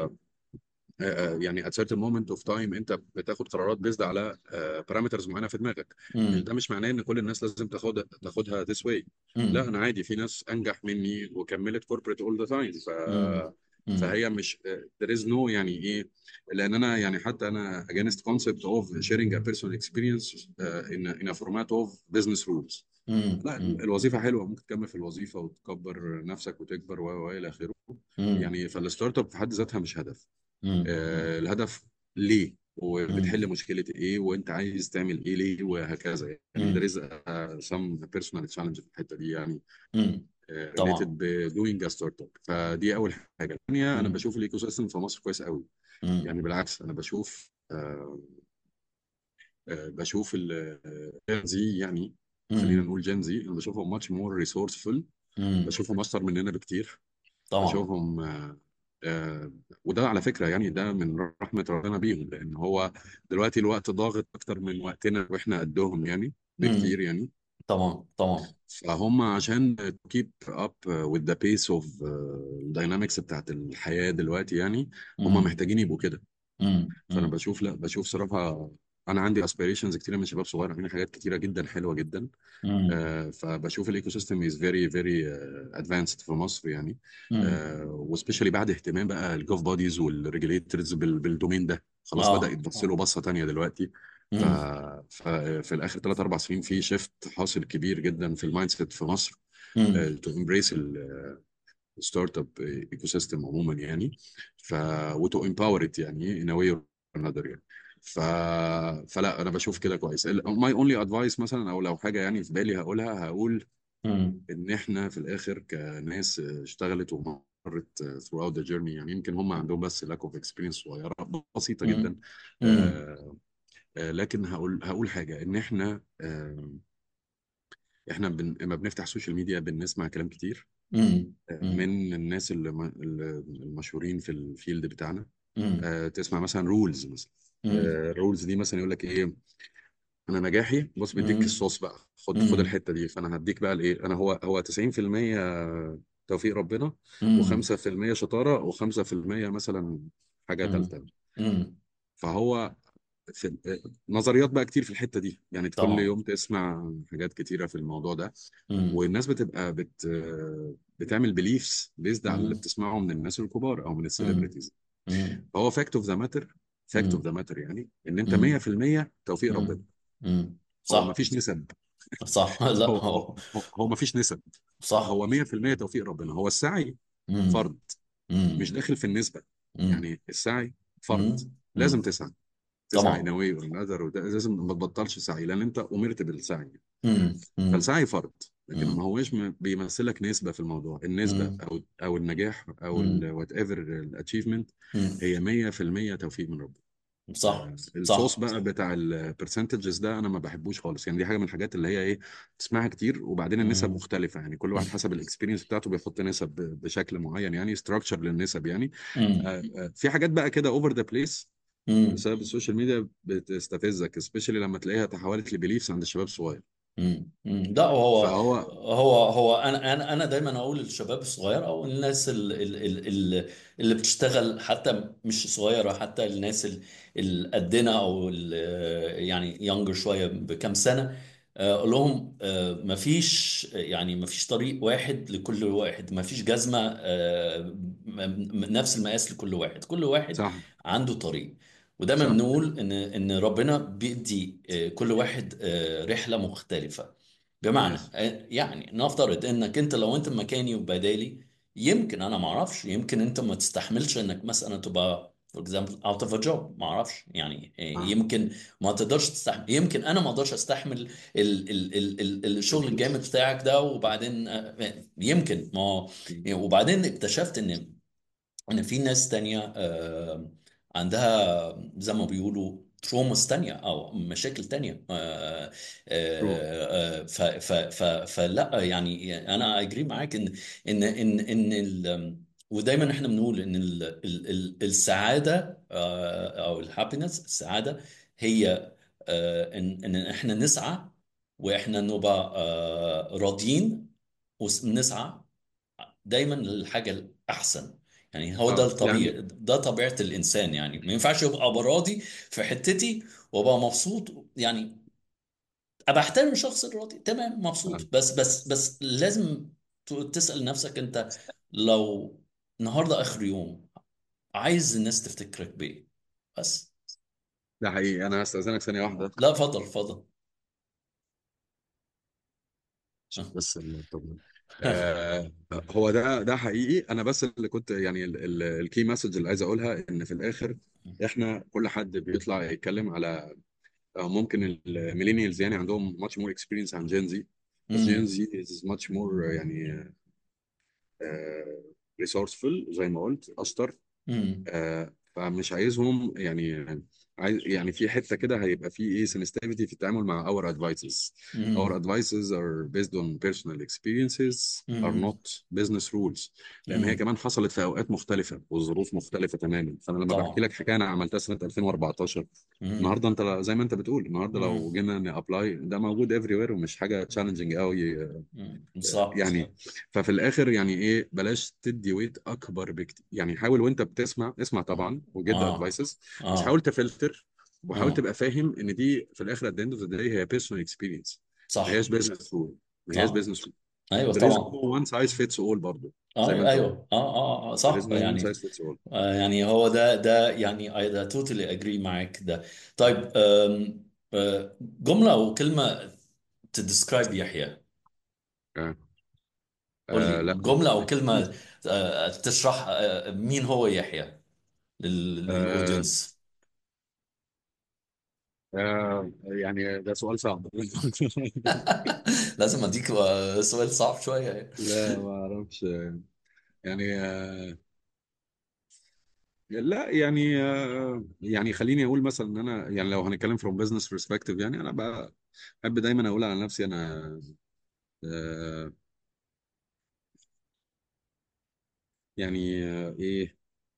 آه، يعني at certain moment of time انت بتاخد قرارات بيزد على بارامترز معينه في دماغك مش ده امم مش معناه ان كل الناس لازم تاخد تاخدها this way لا امم انا عادي في ناس انجح مني وكملت كوربريت اول ذا تايم ف امم امم فهي مش آه، there is no يعني ايه لان انا يعني حتى انا against concept of sharing a personal experience uh, in a, in a format of business rules لا امم الوظيفه حلوه ممكن تكمل في الوظيفه وتكبر نفسك وتكبر و و الى اخره امم يعني فالستارت اب في حد ذاتها مش هدف امم آه، الهدف ليه وبتحل امم مشكلة ايه وانت عايز تعمل ايه ليه وهكذا يعني there is a, some personal challenge في الحتة دي يعني امم آه، related طبعا ب doing a startup فدي اول حاجة الثانية انا امم بشوف الايكو سيستم في مصر كويس قوي امم يعني بالعكس انا بشوف آه، آه، بشوف الجين زي يعني خلينا امم نقول جين زي انا بشوفهم much more resourceful امم بشوفهم اشطر مننا بكتير طبعا بشوفهم آه، آه، وده على فكرة يعني ده من رحمة ربنا بيهم لأن هو دلوقتي الوقت ضاغط أكتر من وقتنا وإحنا قدهم يعني بكتير امم يعني طبعا طبعا فهم عشان keep up with the pace of uh, dynamics بتاعت الحياة دلوقتي يعني هم امم محتاجين يبقوا كده امم فأنا امم بشوف لا بشوف صراحة أنا عندي aspirations كتيرة من شباب صغير عاملين حاجات كتيرة جدا حلوة جدا امم آه، فبشوف الايكو سيستم از فيري فيري ادفانسد في مصر يعني امم وسبيشالي بعد اهتمام بقى الجوف بوديز والريجليتورز بالدومين ده خلاص بدأ اه يتبص له بصه تانيه دلوقتي ف... امم ففي الاخر ثلاث اربع سنين في شيفت حاصل كبير جدا في المايند سيت في مصر امم تو امبريس الستارت اب ايكو سيستم عموما يعني ف وتو امباور ات يعني ان واي اور انذر يعني ف... فلا انا بشوف كده كويس ماي اونلي ادفايس مثلا او لو حاجه يعني في بالي هقولها هقول امم ان احنا في الاخر كناس اشتغلت ومرت throughout the journey يعني يمكن هم عندهم بس lack of experience صغيره بسيطه جدا امم آه، آه، لكن هقول هقول حاجه ان احنا آه، احنا بن لما بنفتح السوشيال ميديا بنسمع كلام كتير امم آه، امم من الناس اللي م- اللي المشهورين في الفيلد بتاعنا امم آه، تسمع مثلا رولز مثلا امم الرولز دي مثلا يقول لك ايه انا نجاحي بص بيديك الصوص بقى خد خد امم الحته دي فانا هديك بقى الايه انا هو هو 90% توفيق ربنا امم و5% شطاره و5% مثلا حاجه امم ثالثه امم فهو في نظريات بقى كتير في الحته دي يعني كل طبعا يوم تسمع حاجات كتيره في الموضوع ده امم والناس بتبقى بت بتعمل بيليفز بيزد على اللي امم بتسمعه من الناس الكبار او من امم السليبرتيز امم فهو فاكت اوف ذا ماتر فاكت اوف امم ذا ماتر يعني ان انت امم 100% توفيق ربنا امم امم هو ما صح فيش نسب صح لا هو هو هو هو هو ما فيش نسب صح هو 100% توفيق ربنا هو السعي امم فرض مش امم داخل في النسبة امم يعني السعي فرض امم لازم امم تسعى تسعى in a طبعا way or another وده لازم ما تبطلش سعي لان انت امرت بالسعي امم امم فالسعي فرض لكن ما امم هوش م- بيمثلك نسبة في الموضوع النسبة امم أو أو النجاح أو امم وات ايفر الاتشيفمنت امم هي 100% توفيق من ربنا صح آه، الصوص صح بقى بتاع البرسنتجز ده انا ما بحبوش خالص يعني دي حاجه من الحاجات اللي هي ايه تسمعها كتير وبعدين النسب امم مختلفه يعني كل واحد حسب الاكسبيرينس بتاعته بيحط نسب ب- بشكل معين يعني ستراكشر للنسب يعني امم آه، آه، في حاجات بقى كده اوفر ذا بليس امم بسبب السوشيال ميديا بتستفزك سبيشالي لما تلاقيها تحولت لبيليفز عند الشباب الصغير مم. مم. لا هو فهو هو هو انا انا انا دايما اقول للشباب الصغير او الناس ال- ال- ال- ال- اللي بتشتغل حتى مش صغيره حتى الناس ال- القدنا او ال- يعني يونجر شويه بكم سنه آه، اقول لهم آه، مفيش يعني مفيش طريق واحد لكل واحد مفيش جزمه آه، م- م- نفس المقاس لكل واحد كل واحد صح عنده طريق ودايما صح بنقول ان ان ربنا بيدي آه، كل واحد آه، رحله مختلفه بمعنى يس آه، يعني نفترض انك انت لو انت مكاني وبدالي يمكن انا ما اعرفش يمكن انت ما تستحملش انك مثلا تبقى for example out of a job ما اعرفش يعني آه، اه يمكن ما تقدرش تستحمل يمكن انا ما اقدرش استحمل ال ال ال ال الشغل الجامد الفلوس بتاعك ده وبعدين آه، يمكن ما هو- وبعدين اكتشفت ان ان في ناس تانية آه، عندها زي ما بيقولوا تروماس تانية او مشاكل تانية آه، ترو آه، آه، ف ف ف فلا يعني انا اجري معاك ان ان ان ان ال ودايما احنا بنقول ان ال ال ال السعادة آه، او الهابينس السعادة هي آه، ان ان احنا نسعى واحنا نبقى آه، راضيين ونسعى دايما للحاجة الأحسن يعني هو ده اه يعني الطبيعي ده طبيعة الإنسان يعني ما ينفعش يبقى براضي في حتتي وابقى مبسوط يعني أبقى أحترم الشخص الراضي تمام آه. مبسوط بس بس بس لازم ت- تسأل نفسك أنت لو النهاردة آخر يوم عايز الناس تفتكرك بإيه بس ده حقيقي انا هستأذنك ثانيه واحده لا اتفضل اتفضل عشان بس الطبل آه هو ده ده حقيقي انا بس اللي كنت يعني الكي مسج اللي عايز اقولها ان في الاخر احنا كل حد بيطلع يتكلم على آه، ممكن الميلينيالز يعني عندهم much more experience عن جين زي بس جين امم زي is much more يعني آه resourceful زي ما قلت اشطر امم آه، فمش عايزهم يعني عايز يعني في حته كده هيبقى في ايه sensitivity في التعامل مع our advices our امم advices are based on personal experiences are امم not business rules لان هي امم كمان حصلت في اوقات مختلفه وظروف مختلفه تماما فانا لما بحكي طبعا لك حكايه انا عملتها سنه 2014 امم النهارده انت زي ما انت بتقول النهارده لو امم جينا نابلاي ده موجود everywhere ومش حاجه challenging قوي امم صح يعني ففي الاخر يعني ايه بلاش تدي ويت اكبر بكتير يعني حاول وانت بتسمع اسمع اه طبعا وجد اه ادفايسز بس حاول اه تفلتر وحاول اه تبقى فاهم ان دي في الاخر at the end of the day هي personal experience ما صح هياش business rule ما هياش اه business rule ايوه there is طبعا no one size fits all برضه زي ما اه انت قلت ايوه اه اه آه، there is صح no one يعني size fits all آه يعني هو ده ده يعني I totally agree معاك ده طيب آم، آه جملة او كلمة تدسكرايب يحيى آه. قول لي آه لا جملة او كلمة آه تشرح آه مين هو يحيى آه للاودينس آه يعني ده سؤال صعب لازم اديك آه، سؤال صعب شوية يعني. لا ما اعرفش يعني آه لا يعني آه، يعني خليني اقول مثلا ان انا يعني لو هنتكلم from business perspective يعني انا بقى- بحب دايما اقول على نفسي انا آه، يعني آه، ايه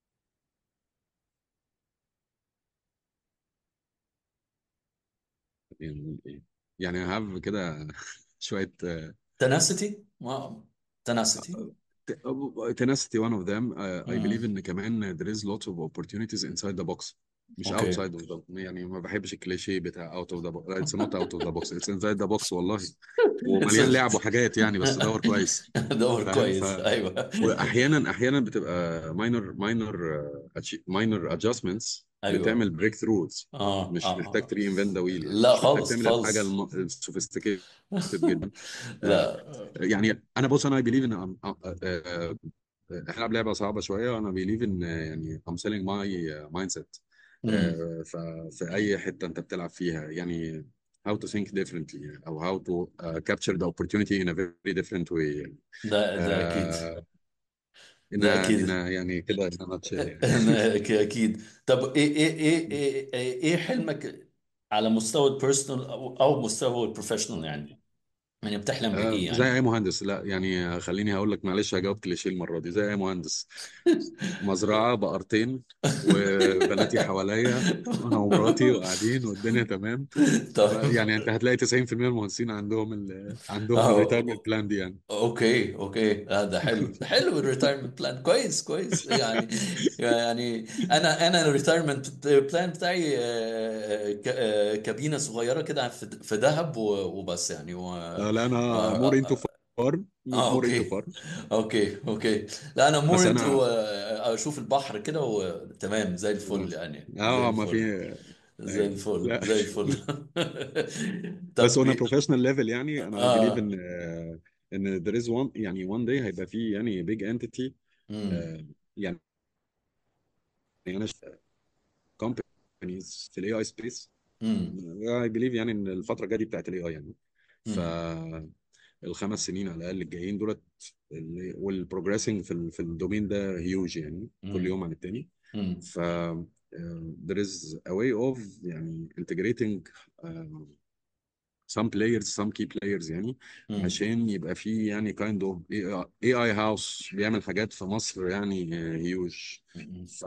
يعني نقول ايه يعني هاف كده شويه آه، tenacity ما tenacity tenacity one of them uh, I believe امم ان كمان there is lots of opportunities inside the box مش اوكي outside of the يعني ما بحبش الكليشيه بتاع out of the box it's not out of the box it's inside the box والله ومليان لعب وحاجات يعني بس دور كويس دور فاهم ف كويس ايوه واحيانا احيانا بتبقى ماينر ماينر ماينر ادجستمنتس بتعمل ايوه بريك ثروز اه اه مش محتاج آه. تري انفنت ذا ويل يعني لا مش محتاج خالص تعمل الحاجه خالص السوفيستيكيتد جدا آه، لا يعني انا بص انا اي بليف ان آه، احنا بنلعب لعبه صعبه شويه وانا بليف ان يعني I'm selling my mindset امم ففي اي حته انت بتلعب فيها يعني how to think differently او how to uh, capture the opportunity in a very different way ده ده اكيد uh, إن ده إن اكيد يعني كده إن أنا أتش- يعني أك- اكيد طب ايه ايه ايه ايه ايه إيه حلمك على مستوى البيرسونال او أو مستوى البروفيشنال يعني يعني بتحلم آه، بايه زي يعني أي مهندس لا يعني خليني هقول لك معلش هجاوب كليشيه المرة دي زي أي مهندس مزرعة بقرتين وبناتي حواليا وأنا ومراتي وقاعدين والدنيا تمام طيب يعني أنت هتلاقي 90% من المهندسين عندهم ال عندهم الريتايرمنت اه بلان دي يعني اوكي اوكي آه ده حلو ده حلو الريتايرمنت بلان كويس كويس يعني يعني انا انا الريتايرمنت بلان بتاعي آه، ك- آه، كابينه صغيره كده في في دهب و- وبس يعني و آه، لا و- أنا مور انتو اه فارم آه، مور انتو اوكي فارم اوكي اوكي لا انا بس مور انتو أنا اشوف البحر كده وتمام زي الفل يعني زي اه ما في الفل زي ايوه الفل لا زي الفل بس طب on a professional level يعني انا I believe اه ان آه، ان there is one يعني one day هيبقى في يعني big entity امم آه، يعني انا companies في الاي اي سبيس امم I believe يعني ان الفتره الجايه دي بتاعت الاي اي يعني امم فالخمس سنين على الاقل الجايين دولت اللي- والبروجريسنج في ال- في الدومين ده هيوج يعني كل امم يوم عن التاني امم ف آه، there is a way of يعني integrating آه، some players some key players يعني امم عشان يبقى في يعني kind of اي اي هاوس بيعمل حاجات في مصر يعني هيوج ف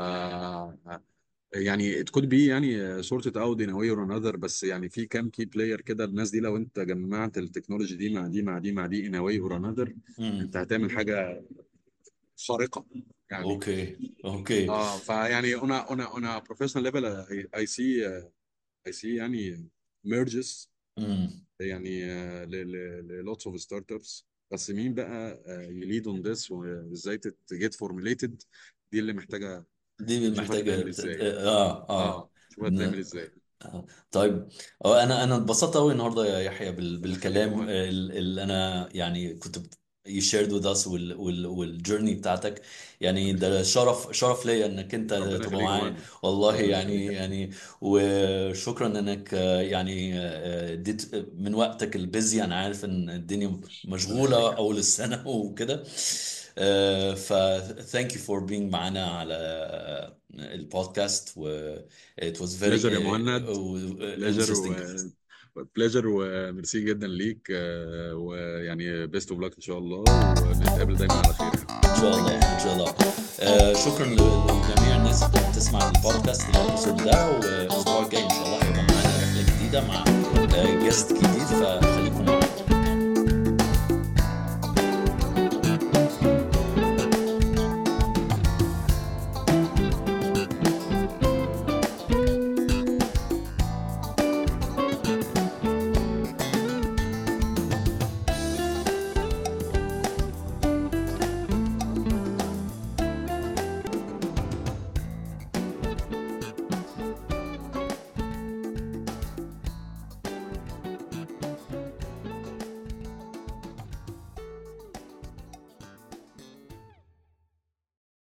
يعني it could be يعني sorted out in a way or another بس يعني في كام key player كده الناس دي لو انت جمعت التكنولوجي دي مع دي مع دي مع دي in a way or another انت امم هتعمل حاجة خارقة يعني اوكي اوكي اه فيعني on a on a on a professional level I, I see uh, I see يعني merges امم يعني آه، ل ل- ل lots of startups بس مين بقى يليد اون ذس وازاي تجيت فورميليتد دي اللي محتاجه دي اللي نشوفها محتاجة تتعمل بت- ازاي اه اه اه نشوفها تتعمل ن- ازاي آه. طيب آه، انا انا اتبسطت قوي النهارده يا يحيى بال- ربنا يخليك بالكلام وانا آه، اللي انا يعني كنت you shared with us وال وال والجيرني بتاعتك يعني ربنا ده يخليك شرف شرف ليا انك انت ربنا تبقى يخليك معايا وانا والله ربنا يخليك يعني يا حبيبي يعني وشكرا انك آه، يعني آه، اديت من وقتك البيزي انا عارف ان الدنيا ربنا يخليك مشغولة يا حبيبي اول السنة وكده آه، ف thank you for being معانا على آه، البودكاست و it was very بليجر يا uh, مهند uh, بليجر و interesting بليجر وميرسي جدا ليك آه، ويعني بيست اوف لك ان شاء الله ونتقابل دايما على خير يعني ان شاء الله ان شاء الله آه، شكرا ل- لجميع الناس اللي بتسمع البودكاست الابيسود ده والاسبوع الجاي ان شاء الله هيبقى معانا رحله جديده مع جيست جديد ف